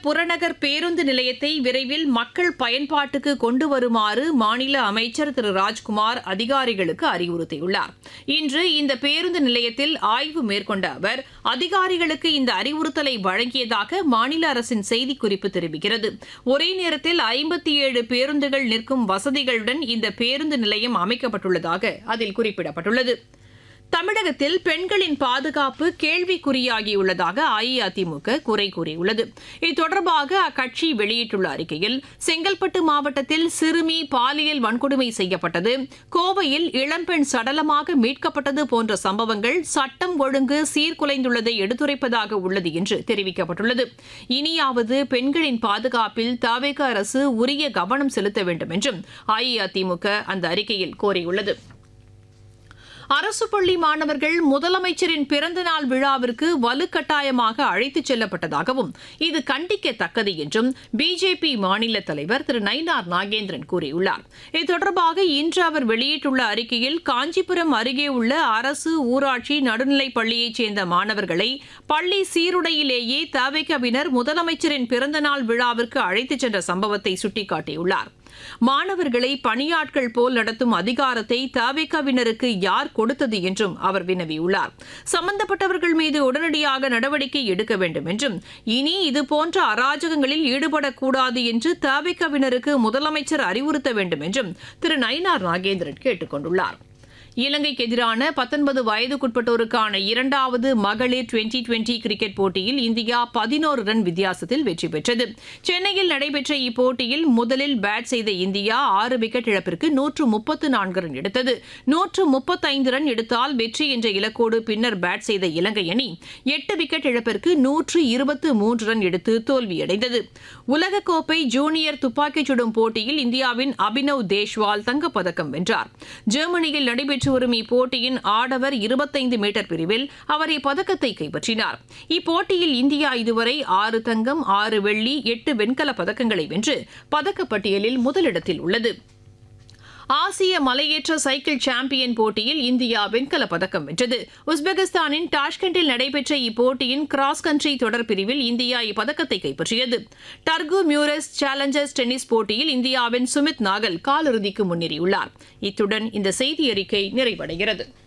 புறநகர் பேருந்து நிலையத்தை விரைவில் மக்கள் பயன்பாட்டுக்கு கொண்டு வருமாறு மாநில அமைச்சர் திரு ராஜ்குமார் அதிகாரிகளுக்கு அறிவுறுத்தியுள்ளார் இன்று இந்த பேருந்து நிலையத்தில் ஆய்வு மேற்கொண்ட அவர் அதிகாரிகளுக்கு இந்த அறிவுறுத்தலை வழங்கியதாக மாநில அரசின் செய்திக்குறிப்பு தெரிவிக்கிறது ஒரே நேரத்தில் ஐம்பத்தி ஏழு பேருந்துகள் நிற்கும் வசதிகளுடன் இந்த பேருந்து நிலையம் அமைக்கப்பட்டுள்ளதாக அதில் குறிப்பிடப்பட்டுள்ளது தமிழகத்தில் பெண்களின் பாதுகாப்பு கேள்விக்குறியாகியுள்ளதாக அஇஅதிமுக குறை கூறியுள்ளது இது தொடர்பாக அக்கட்சி வெளியிட்டுள்ள அறிக்கையில் செங்கல்பட்டு மாவட்டத்தில் சிறுமி பாலியல் வன்கொடுமை செய்யப்பட்டது கோவையில் இளம்பெண் சடலமாக மீட்கப்பட்டது போன்ற சம்பவங்கள் சட்டம் ஒழுங்கு சீர்குலைந்துள்ளதை எடுத்துரைப்பதாக உள்ளது என்று தெரிவிக்கப்பட்டுள்ளது இனியாவது பெண்களின் பாதுகாப்பில் தவேக அரசு உரிய கவனம் செலுத்த வேண்டும் என்றும் அஇஅதிமுக அந்த அறிக்கையில் கோரியுள்ளது அரசு பள்ளி மாணவர்கள் முதலமைச்சரின் பிறந்தநாள் விழாவிற்கு வலுக்கட்டாயமாக அழைத்துச் செல்லப்பட்டதாகவும் இது கண்டிக்கத்தக்கது என்றும் பிஜேபி மாநில தலைவர் திரு நயினார் நாகேந்திரன் கூறியுள்ளார் இது தொடர்பாக இன்று அவர் வெளியிட்டுள்ள அறிக்கையில் காஞ்சிபுரம் அருகே உள்ள அரசு ஊராட்சி நடுநிலைப் பள்ளியைச் சேர்ந்த மாணவர்களை பள்ளி சீருடையிலேயே தவிகவினர் முதலமைச்சரின் பிறந்தநாள் விழாவிற்கு அழைத்துச் சென்ற சம்பவத்தை சுட்டிக்காட்டியுள்ளார் மாணவர்களை பணியாட்கள் போல் நடத்தும் அதிகாரத்தை தவிகவினருக்கு யார் கொடுத்தது என்றும் அவர் வினவியுள்ளார் சம்பந்தப்பட்டவர்கள் மீது உடனடியாக நடவடிக்கை எடுக்க வேண்டும் என்றும் இனி இதுபோன்ற அராஜகங்களில் ஈடுபடக்கூடாது என்று தவிகவினருக்கு முதலமைச்சர் அறிவுறுத்த வேண்டும் என்றும் திரு நயினார் நாகேந்திரன் கேட்டுக் கொண்டுள்ளார் இலங்கைக்கு எதிரான பத்தொன்பது வயதுக்குட்பட்டோருக்கான இரண்டாவது மகளிர் டுவெண்டி டுவெண்டி கிரிக்கெட் போட்டியில் இந்தியா பதினோரு ரன் வித்தியாசத்தில் வெற்றி பெற்றது சென்னையில் நடைபெற்ற இப்போட்டியில் முதலில் பேட் செய்த இந்தியா ஆறு விக்கெட் இழப்பிற்கு நூற்று முப்பத்து நான்கு ரன் எடுத்தது நூற்று முப்பத்தைந்து ரன் எடுத்தால் வெற்றி என்ற இலக்கோடு பின்னர் பேட் செய்த இலங்கை அணி எட்டு விக்கெட் இழப்பிற்கு நூற்று இருபத்து மூன்று ரன் எடுத்து தோல்வியடைந்தது உலகக்கோப்பை ஜூனியர் துப்பாக்கிச் சுடும் போட்டியில் இந்தியாவின் அபினவ் தேஷ்வால் தங்கப்பதக்கம் வென்றார் ஜெர்மனியில் நடைபெற்ற நடைபெற்று வரும் இப்போட்டியின் ஆடவர் இருபத்தைந்து மீட்டர் பிரிவில் அவர் இப்பதக்கத்தை கைப்பற்றினார் இப்போட்டியில் இந்தியா இதுவரை ஆறு தங்கம் ஆறு வெள்ளி எட்டு வெண்கல பதக்கங்களை வென்று பதக்கப்பட்டியலில் முதலிடத்தில் உள்ளது ஆசிய மலையேற்ற சைக்கிள் சாம்பியன் போட்டியில் இந்தியா வெண்கலப் பதக்கம் வென்றது உஸ்பெகிஸ்தானின் டாஷ்கண்டில் நடைபெற்ற இப்போட்டியின் கிராஸ் கண்ட்ரி தொடர் பிரிவில் இந்தியா இப்பதக்கத்தை கைப்பற்றியது டர்கு மியூரஸ் சேலஞ்சர்ஸ் டென்னிஸ் போட்டியில் இந்தியாவின் சுமித் நாகல் காலிறுதிக்கு முன்னேறியுள்ளார் இத்துடன் இந்த செய்தி அறிக்கை நிறைவடைகிறது